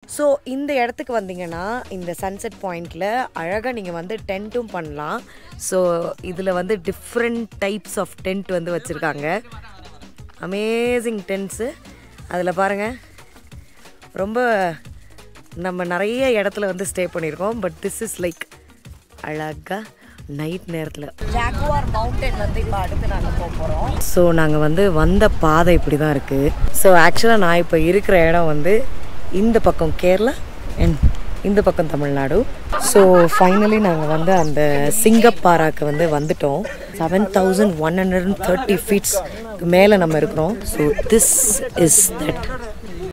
so இந்த இடத்துக்கு வந்தீங்கன்னா இந்த சன்செட் பாயிண்டில் அழகாக நீங்கள் வந்து டென்ட்டும் பண்ணலாம் ஸோ இதில் வந்து டிஃப்ரெண்ட் டைப்ஸ் ஆஃப் டென்ட் வந்து வச்சுருக்காங்க அமேசிங் டென்ட்ஸு அதில் பாருங்கள் ரொம்ப நம்ம நிறைய இடத்துல வந்து ஸ்டே பண்ணியிருக்கோம் பட் திஸ் இஸ் லைக் அழகாக நைட் நேரத்தில் ஜாகுவார் மவுண்டன் வந்து இப்போ அடுத்து நாங்கள் போக போகிறோம் ஸோ நாங்கள் வந்து வந்த பாதை இப்படி தான் இருக்குது ஸோ ஆக்சுவலாக நான் இப்போ இருக்கிற இடம் வந்து இந்த பக்கம் கேரளா அண்ட் இந்த பக்கம் தமிழ்நாடு ஸோ ஃபைனலி நாங்கள் வந்து அந்த சிங்கப்பாராக்கு வந்து வந்துட்டோம் seven thousand one hundred and thirty feets மேலே நம்ம இருக்கிறோம் ஸோ திஸ் இஸ் தட்